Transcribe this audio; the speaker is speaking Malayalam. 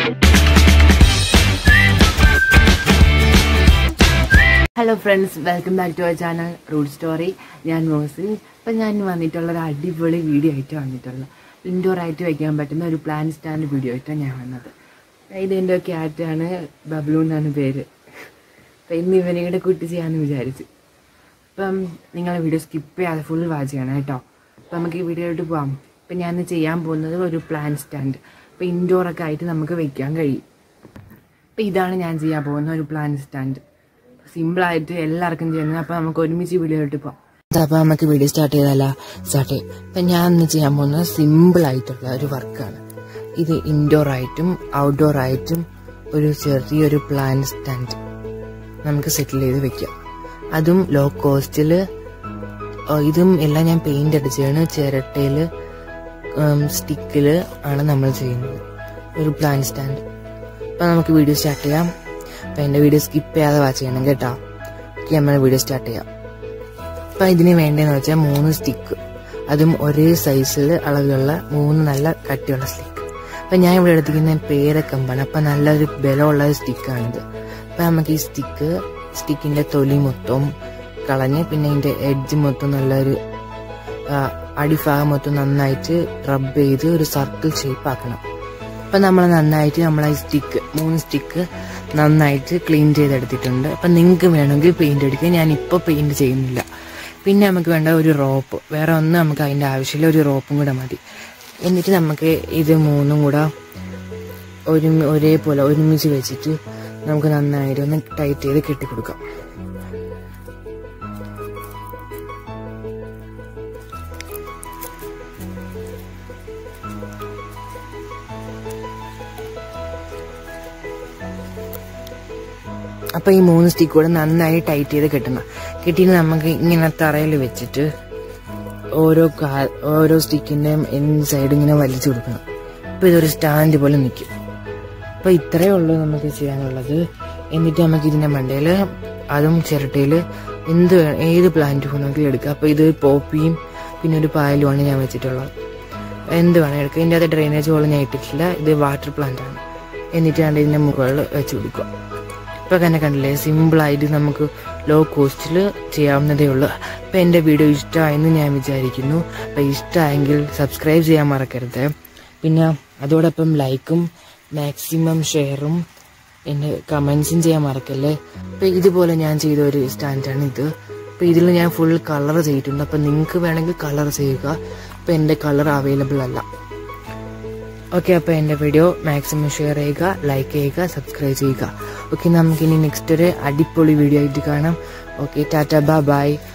hello friends welcome back to our channel route story ഞാൻ മോസിൻ ഇപ്പം ഞാൻ വന്നിട്ടുള്ള ഒരു അടിപൊളി വീഡിയോ ആയിട്ട് വന്നിട്ടുള്ളത് ഇൻഡോർ ആയിട്ട് വയ്ക്കാൻ പറ്റുന്ന ഒരു പ്ലാൻ സ്റ്റാൻഡ് വീഡിയോ ആയിട്ടാണ് ഞാൻ വന്നത് ഇത് എൻ്റെ ക്യാറ്റാണ് ബബ്ലു എന്നാണ് പേര് അപ്പം ഇന്ന് ഇവനെ കൂടെ കുട്ടി ചെയ്യാമെന്ന് വിചാരിച്ചു അപ്പം നിങ്ങൾ വീഡിയോ സ്കിപ്പ് ചെയ്യാതെ ഫുൾ വാച്ച് ചെയ്യണം കേട്ടോ അപ്പം നമുക്ക് ഈ വീഡിയോയിലോട്ട് പോകാം ഇപ്പം ഞാൻ ഇന്ന് ചെയ്യാൻ പോകുന്നത് ഒരു പ്ലാൻ സ്റ്റാൻഡ് അപ്പം ഇൻഡോറൊക്കെ ആയിട്ട് നമുക്ക് വെക്കാൻ കഴിയും അപ്പം ഇതാണ് ഞാൻ ചെയ്യാൻ പോകുന്ന ഒരു പ്ലാൻ സ്റ്റാൻഡ് സിമ്പിളായിട്ട് എല്ലാവർക്കും ചെയ്യുന്നത് അപ്പം നമുക്ക് ഒരുമിച്ച് വീഡിയോയിലോട്ട് പോകാം അപ്പോൾ നമുക്ക് വീഡിയോ സ്റ്റാർട്ട് ചെയ്താലോ സ്റ്റാർട്ട് ചെയ്യും അപ്പം ഞാൻ ഇന്ന് ചെയ്യാൻ പോകുന്നത് സിമ്പിൾ ആയിട്ടുള്ള ഒരു വർക്കാണ് ഇത് ഇൻഡോർ ആയിട്ടും ഔട്ട്ഡോർ ആയിട്ടും ഒരു ചെറിയൊരു പ്ലാൻ സ്റ്റാൻഡ് നമുക്ക് സെറ്റിൽ ചെയ്ത് വെക്കാം അതും ലോ കോസ്റ്റിൽ ഇതും എല്ലാം ഞാൻ പെയിന്റ് അടിച്ചാണ് ചിരട്ടയിൽ സ്റ്റിക്കിൽ ആണ് നമ്മൾ ചെയ്യുന്നത് ഒരു പ്ലാൻ സ്റ്റാൻഡ് അപ്പം നമുക്ക് വീഡിയോ സ്റ്റാർട്ട് ചെയ്യാം അപ്പം എൻ്റെ വീഡിയോ സ്കിപ്പ് ചെയ്യാതെ വാച്ച് ചെയ്യണം കേട്ടോ ഓക്കെ നമ്മൾ വീഡിയോ സ്റ്റാർട്ട് ചെയ്യാം അപ്പം ഇതിന് വേണ്ടതെന്ന് വെച്ചാൽ മൂന്ന് സ്റ്റിക്ക് അതും ഒരേ സൈസിൽ അളവിലുള്ള മൂന്ന് നല്ല കട്ടിയുള്ള സ്റ്റിക്ക് അപ്പം ഞാൻ ഇവിടെ എടുത്തിരിക്കുന്ന പേരക്കമ്പാണ് അപ്പം നല്ലൊരു ബലമുള്ള ഒരു സ്റ്റിക്കാണിത് അപ്പം നമുക്ക് ഈ സ്റ്റിക്ക് സ്റ്റിക്കിൻ്റെ തൊലി മൊത്തം കളഞ്ഞ് പിന്നെ ഇതിൻ്റെ എഡ്ജ് മൊത്തം നല്ലൊരു ആ, അടിഭാഗം മൊത്തം നന്നായിട്ട് റബ്ബ് ചെയ്ത് ഒരു സർക്കിൾ ഷേപ്പ് ആക്കണം അപ്പം നമ്മൾ നന്നായിട്ട് നമ്മൾ ഈ സ്റ്റിക്ക് മൂന്ന് സ്റ്റിക്ക് നന്നായിട്ട് ക്ലീൻ ചെയ്തെടുത്തിട്ടുണ്ട് അപ്പം നിങ്ങൾക്ക് വേണമെങ്കിൽ പെയിന്റ് അടിക്കുക ഞാൻ ഇപ്പോൾ പെയിന്റ് ചെയ്യുന്നില്ല പിന്നെ നമുക്ക് വേണ്ട ഒരു റോപ്പ് വേറെ ഒന്നും നമുക്ക് അതിൻ്റെ ആവശ്യമില്ല ഒരു റോപ്പും കൂടെ മതി എന്നിട്ട് നമുക്ക് ഇത് മൂന്നും കൂടെ ഒരു ഒരേപോലെ ഒരുമിച്ച് വെച്ചിട്ട് നമുക്ക് നന്നായിട്ട് ഒന്ന് ടൈറ്റ് ചെയ്ത് കെട്ടിക്കൊടുക്കാം അപ്പൊ ഈ മൂന്ന് സ്റ്റിക്ക് കൂടെ നന്നായി ടൈറ്റ് ചെയ്ത് കെട്ടണം കെട്ടിയിട്ട് നമുക്ക് ഇങ്ങനെ തറയിൽ വെച്ചിട്ട് ഓരോ കാ- ഓരോ സ്റ്റിക്കിന്റെയും എൻഡ് സൈഡ് ഇങ്ങനെ വലിച്ചു കൊടുക്കണം അപ്പൊ ഇതൊരു സ്റ്റാൻഡ് പോലെ നിൽക്കും അപ്പൊ ഇത്രയേ ഉള്ളൂ നമുക്ക് ചെയ്യാനുള്ളത് എന്നിട്ട് നമുക്ക് ഇതിന്റെ മണ്ടയിൽ അതും ചിരട്ടയിൽ എന്ത് വേ- ഏത് പ്ലാന്റ് വേണമെങ്കിലും എടുക്കാം അപ്പൊ ഇത് പോപ്പിയും പിന്നെ ഒരു പായലുമാണ് ഞാൻ വെച്ചിട്ടുള്ളത് എന്ത് വേണം എടുക്കുക ഇതിൻ്റെ അകത്ത് ഡ്രെയിനേജ് ഹോൾ ഞാൻ ഇട്ടിട്ടില്ല ഇത് വാട്ടർ പ്ലാന്റ് ആണ് എന്നിട്ട് ഞാൻ ഇതിന്റെ മുകളിൽ വെച്ച് കൊടുക്കുക ഇപ്പൊ തന്നെ കണ്ടില്ലേ സിമ്പിൾ ആയിട്ട് നമുക്ക് ലോ കോസ്റ്റിൽ ചെയ്യാവുന്നതേ ഉള്ളൂ അപ്പൊ എന്റെ വീഡിയോ ഇഷ്ടമായെന്ന് ഞാൻ വിചാരിക്കുന്നു അപ്പൊ ഇഷ്ടമായെങ്കിൽ സബ്സ്ക്രൈബ് ചെയ്യാൻ മറക്കരുത് പിന്നെ അതോടൊപ്പം ലൈക്കും മാക്സിമം ഷെയറും എന്റെ കമന്റ്സും ചെയ്യാൻ മറക്കല്ലേ അപ്പൊ ഇതുപോലെ ഞാൻ ചെയ്ത ഒരു സ്റ്റാൻഡാണ് ഇത് അപ്പൊ ഇതിൽ ഞാൻ ഫുൾ കളർ ചെയ്തിട്ടുണ്ട് അപ്പൊ നിങ്ങൾക്ക് വേണമെങ്കിൽ കളർ ചെയ്യുക അപ്പൊ എന്റെ കളർ അവൈലബിൾ അല്ല ഓക്കെ അപ്പോൾ എൻ്റെ വീഡിയോ മാക്സിമം ഷെയർ ചെയ്യുക ലൈക്ക് ചെയ്യുക സബ്സ്ക്രൈബ് ചെയ്യുക ഓക്കെ നമുക്കിനി നെക്സ്റ്റ് ഒരു അടിപൊളി വീഡിയോ ആയിട്ട് കാണാം ഓക്കെ ടാറ്റ ബൈ